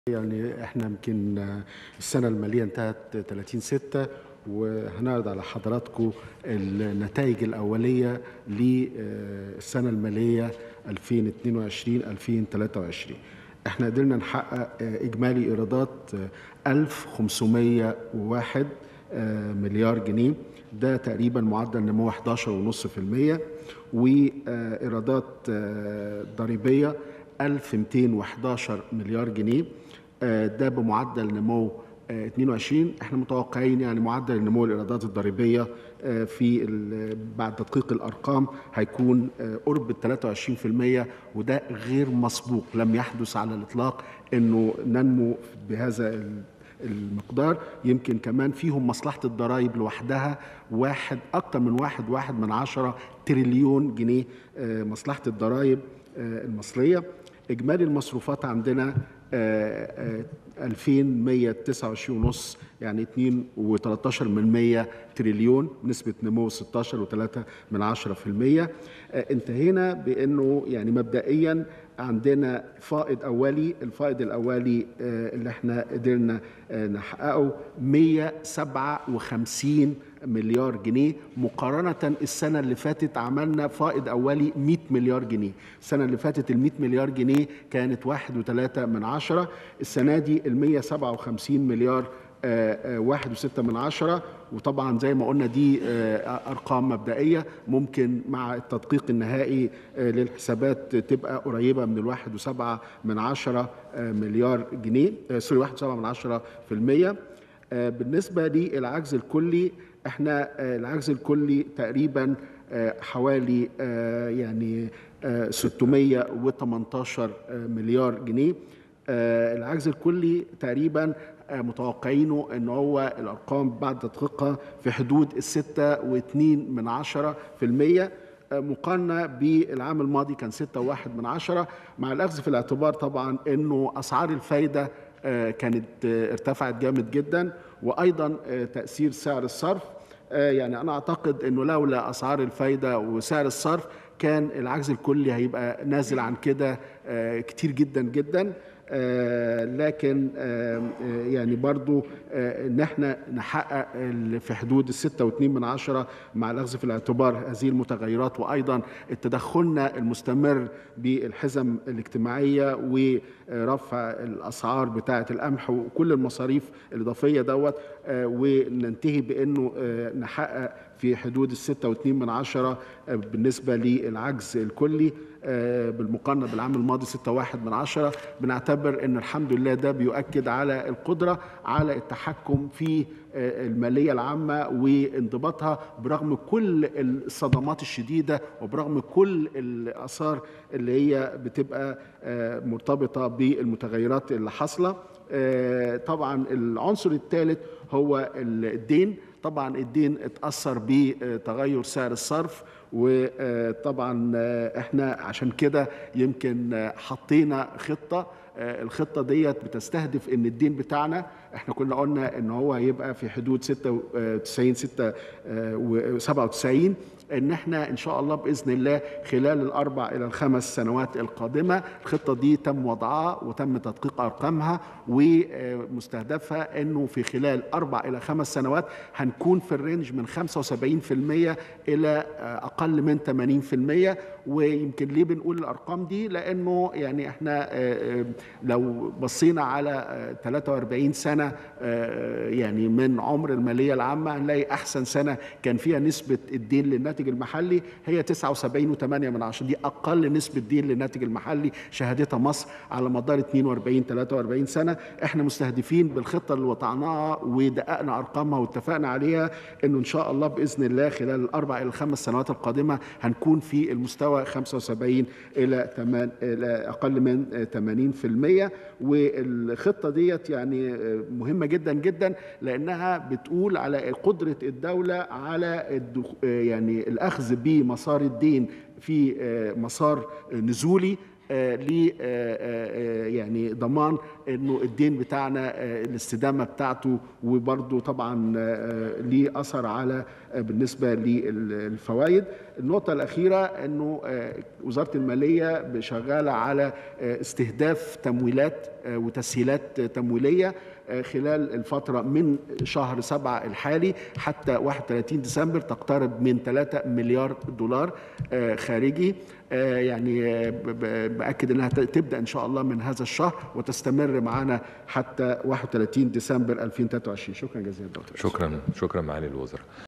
يعني احنا يمكن السنة المالية انتهت 30 6 وهنعرض على حضراتكم النتائج الأولية للسنة المالية 2022 2023 احنا قدرنا نحقق إجمالي إيرادات 1501 مليار جنيه ده تقريبا معدل نمو 11.5% وإيرادات ضريبية 1211 مليار جنيه ده بمعدل نمو 22 احنا متوقعين يعني معدل النمو الايرادات الضريبيه في بعد تدقيق الارقام هيكون قرب ال 23% وده غير مسبوق لم يحدث على الاطلاق انه ننمو بهذا المقدار يمكن كمان فيهم مصلحة الضرائب لوحدها واحد أكتر من واحد واحد من عشرة تريليون جنيه مصلحة الضرائب المصرية إجمالي المصروفات عندنا 2129 ونص يعني 2 و13 من 100 تريليون نسبة نمو 16 و3 من 10 في المية انتهينا بأنه يعني مبدئيا عندنا فائض أولي الفائض الأولي اللي احنا قدرنا نحققه 157 مليار جنيه مقارنة السنة اللي فاتت عملنا فائض أولي 100 مليار جنيه السنة اللي فاتت ال 100 مليار جنيه كانت واحد وثلاثة من عشرة السنة دي ال 157 مليار واحد وستة من عشرة وطبعا زي ما قلنا دي أرقام مبدئية ممكن مع التدقيق النهائي للحسابات تبقى قريبة من الواحد وسبعة من عشرة مليار جنيه سوري واحد وسبعة من عشرة في المية بالنسبة للعجز الكلي احنا العجز الكلي تقريبا حوالي يعني 618 مليار جنيه العجز الكلي تقريبا متوقعينه ان هو الارقام بعد تدقيقها في حدود الستة واثنين من عشرة في المية مقارنة بالعام الماضي كان ستة وواحد من عشرة مع الأخذ في الاعتبار طبعا أنه أسعار الفايدة كانت ارتفعت جامد جدا وأيضا تأثير سعر الصرف يعني أنا أعتقد أنه لولا أسعار الفايدة وسعر الصرف كان العجز الكلي هيبقى نازل عن كده كتير جدا جدا آه لكن آه يعني برضو آه ان احنا نحقق في حدود الستة واثنين من عشرة مع الاخذ في الاعتبار هذه المتغيرات وايضا تدخلنا المستمر بالحزم الاجتماعية ورفع الاسعار بتاعة القمح وكل المصاريف الاضافية دوت وننتهي بانه نحقق في حدود الستة واثنين من عشرة بالنسبة للعجز الكلي بالمقارنة بالعام الماضي ستة واحد من عشرة بنعتبر أن الحمد لله ده بيؤكد على القدرة على التحكم في المالية العامة وانضباطها برغم كل الصدمات الشديدة وبرغم كل الآثار اللي هي بتبقى مرتبطة بالمتغيرات اللي حاصلة طبعا العنصر الثالث هو الدين طبعا الدين اتأثر بتغير سعر الصرف وطبعا احنا عشان كده يمكن حطينا خطه الخطه ديت بتستهدف ان الدين بتاعنا احنا كنا قلنا ان هو هيبقى في حدود 96 6 97 ان احنا ان شاء الله باذن الله خلال الاربع الى الخمس سنوات القادمه الخطه دي تم وضعها وتم تدقيق ارقامها ومستهدفها انه في خلال اربع الى خمس سنوات هنكون في الرينج من 75% الى اقل من 80% ويمكن ليه بنقول الارقام دي لانه يعني احنا لو بصينا على 43 سنه يعني من عمر الماليه العامه هنلاقي احسن سنه كان فيها نسبه الدين للناتج المحلي هي 79.8 من عشرة دي اقل نسبه دين للناتج المحلي شهدتها مصر على مدار 42 43 سنه احنا مستهدفين بالخطه اللي وضعناها ودققنا ارقامها واتفقنا عليها انه ان شاء الله باذن الله خلال الاربع الى الخمس سنوات القادمه هنكون في المستوى 75 الى 8 الى اقل من 80% والخطه ديت يعني مهمه جدا جدا لانها بتقول على قدره الدوله على يعني الاخذ بمسار الدين في مسار نزولي ل يعني ضمان انه الدين بتاعنا الاستدامه بتاعته وبرضه طبعا ليه اثر على بالنسبه للفوائد النقطه الاخيره انه وزاره الماليه شغاله على استهداف تمويلات وتسهيلات تمويليه خلال الفترة من شهر سبعة الحالي حتى 31 ديسمبر تقترب من 3 مليار دولار خارجي يعني بأكد أنها تبدأ إن شاء الله من هذا الشهر وتستمر معنا حتى 31 ديسمبر 2023 شكرا جزيلا دكتور شكرا شكرا معالي الوزراء